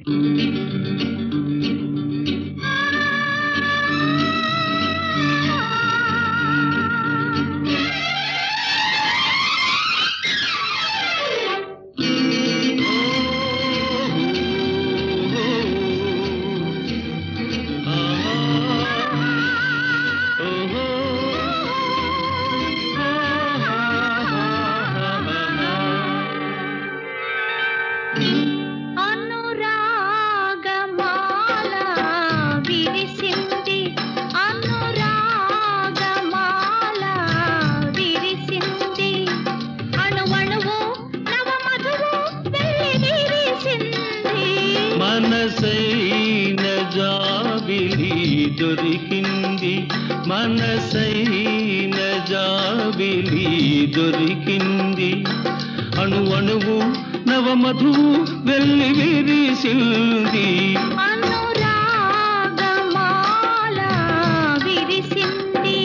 అనురాగమాల విరిసింది అనురాగమాల విరిసింది అణువణువు నవమధువు వెళ్ళి విరిసింది మనసైన జాబిలి దొరికింది మనసైన జాబిలి దొరికింది అణు అణువు నవమధువు వెళ్ళి విరిసింది అనురాగమాల విరిసింది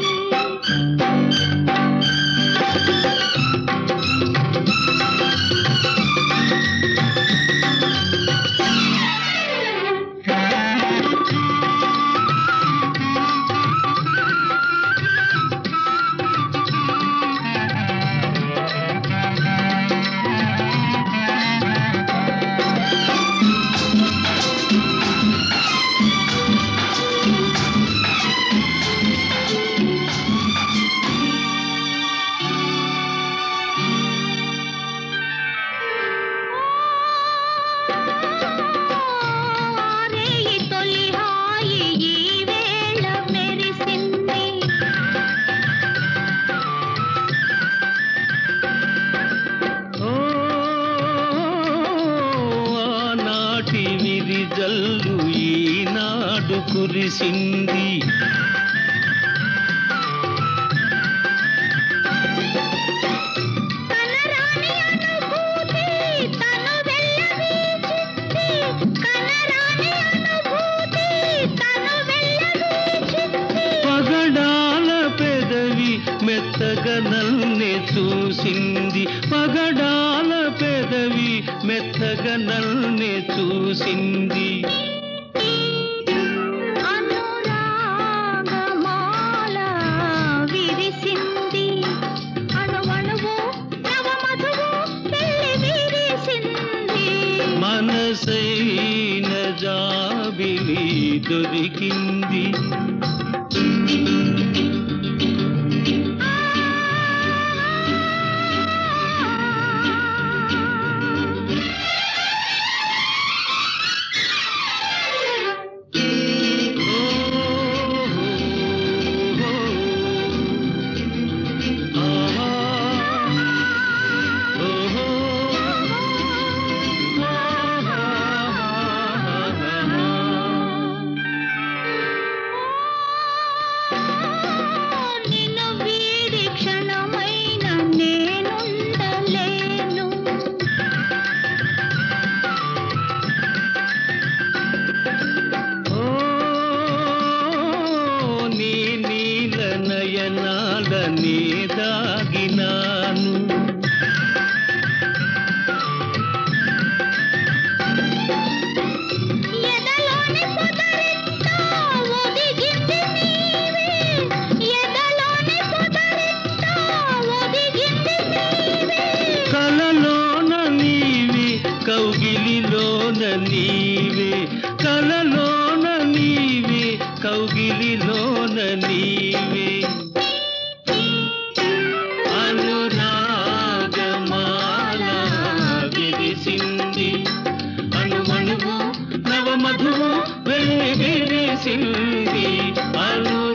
రేయి తొలి హాయి ఈ వేళ మెరిసింది ఓ ఆనాటి విరిజల్లు ఈనాడు కురిసింది కనరాని అనుభూతి తను వెళ్ళవీచింది కనరాని అనుభూతి తను వెళ్ళవీచింది పగడాల పెదవి మెత్తగా నల్నే చూసింది పగడాల పెదవి మెత్తగా నల్నే చూసింది అనురాగమాల విరిసింది అణువణువు నవమధువు వెళ్ళి విరిసింది మనసైన జాబిలి దొరికింది నిన్ను వీడి క్షణమైన నేనుండలేను నీ నీల నయనాల నీ దాగినాను ఎదలోని పొదరింటో ఒదిగింది నీవే ఎదలోని పొదరింటో ఒదిగింది నీవే కలలోన నీవి కౌగిలిలోన నీవే కలలోన నీవి కౌగిలిలోన నీవే అనురాగమాల విరిసింది అణువణువు నవమధువు వెళ్ళి విరిసింది అను